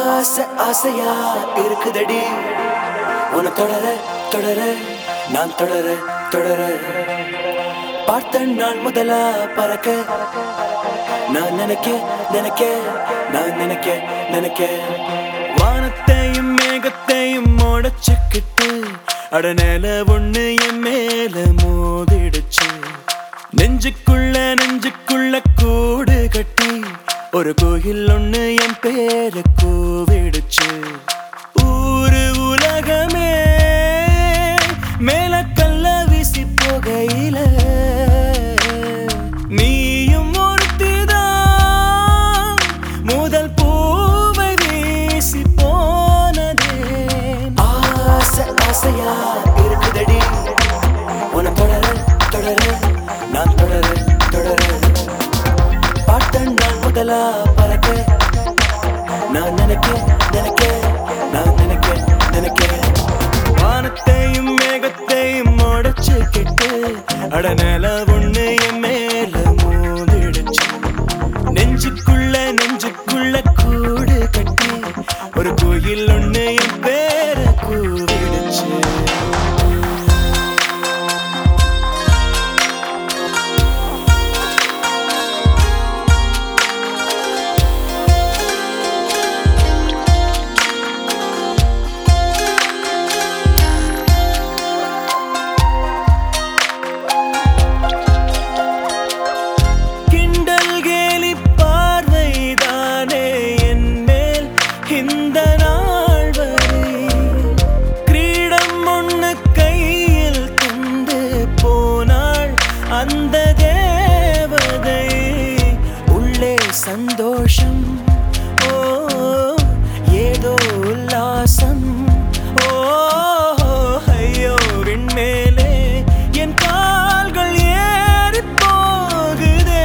ஆசை ஆசையா இருக்குதடி உன்னை தொடர தொடர நான் தொடர தொடர பார்த்த நாள் முதலா பறக்க நான் நினைக்க நினைக்க நான் நினைக்க நினைக்க வானத்தையும் மேகத்தையும் உடைச்சுக்கிட்டு அடநேல ஒண்ணு என் மேல மோதிடுச்சு நெஞ்சுக்குள்ள நெஞ்சுக்குள்ள கூடு கட்டி ஒரு கோயில் ஒண்ணு என் பேர கூவிடுச்சு ஊரு உலகமே மேல கல்ல வீசி போகையில நீயும் ஒருத்திதான் முதல் பூவை வீசி போனதே ஆசை ஆசையா இருக்குதடி உன்னை தொடர தொடர நான் தொடர தொடர பார்த்த நாள் முதலா பறக்க நான் நினைக்க நினைக்க நான் நினைக்க நினைக்க வானத்தையும் மேகத்தையும் உடைச்சுக்கிட்டு அடநல ஒண்ணு என் மேல மோதிடுச்சு நெஞ்சுக்குள்ள நெஞ்சுக்குள்ள கூடு கட்டி ஒரு கோயில் ஒண்ணு என் பேர கூவிடுச்சு கிண்டல் கேலி பார்வைதானே என் மேல் இந்த நாள் வரை கிரீடம் ஒண்ணு கையில் தந்து போனாள் அந்த தேவதை உள்ளே சந்தோஷம் ஓ ஏதோ உல்லாசம் ஓ ஐயோ விண்மேலே என் கால்கள் ஏறி போகுதே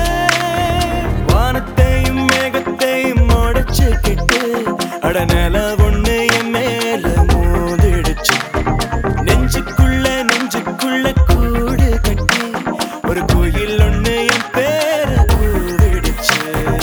வானத்தையும் மேகத்தையும் உடைச்சுக்கிட்டு அடநல ஒண்ணு என் மேல மோதிடுச்சு நெஞ்சுக்குள்ள நெஞ்சுக்குள்ள கூடு கட்டி ஒரு கோயில் ஒண்ணு என் பேர கூவிடுச்சு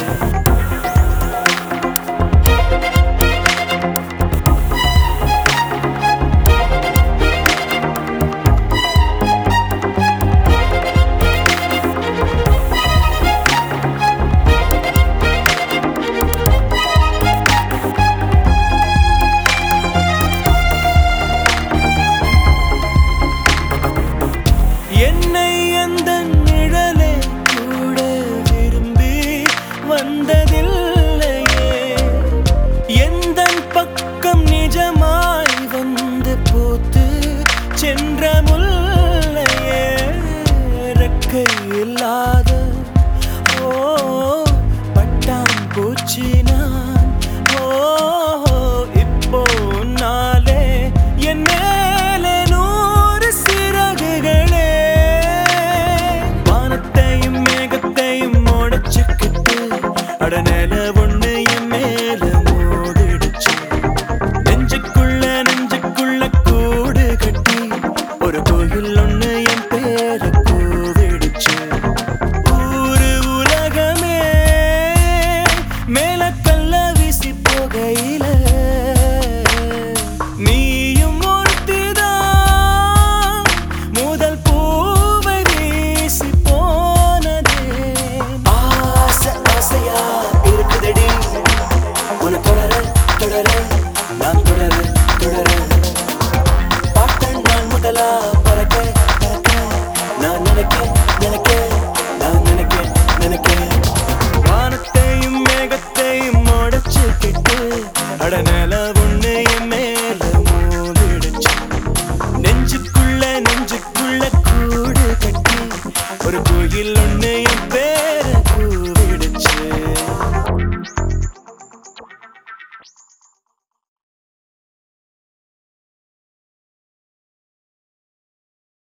என்னை அந்த நிழலே கூட விரும்பி வந்ததில்லையே எந்த பக்கம் நிஜமாய் வந்து பூத்து சென்ற முல்லையே ரெக்கை இல்லாத ஓ பட்டாம் பூச்சி நான் ஓ இப்போ உன்னாலே என் மேலே நூறு சிறகுகளே வானத்தையும் மேகத்தையும் உடைச்சுக்கிட்டு அடநேல ஒண்ணு என் மேல மோதிடுச்சு நெஞ்சுக்குள்ள நெஞ்சுக்குள்ள கூடு கட்டி ஒரு கோயில் ஒண்ணு என் பேர கூவிடுச்சு ஊரு உலகமே மேல கல்ல வீசி போகையில நீயும் ஒருத்திதான் முதல் பூவை வீசி போனதே ஆசை ஆசையா இருக்குதடி உன்னை தொடர தொடர நான் தொடர தொடர பார்த்த நாள் முதலா பறக்க பறக்க நான் நினைக்க நினைக்க நான் நினைக்க நினைக்க வானத்தையும் மேகத்தையும் உடைச்சுக்கிட்டு அடன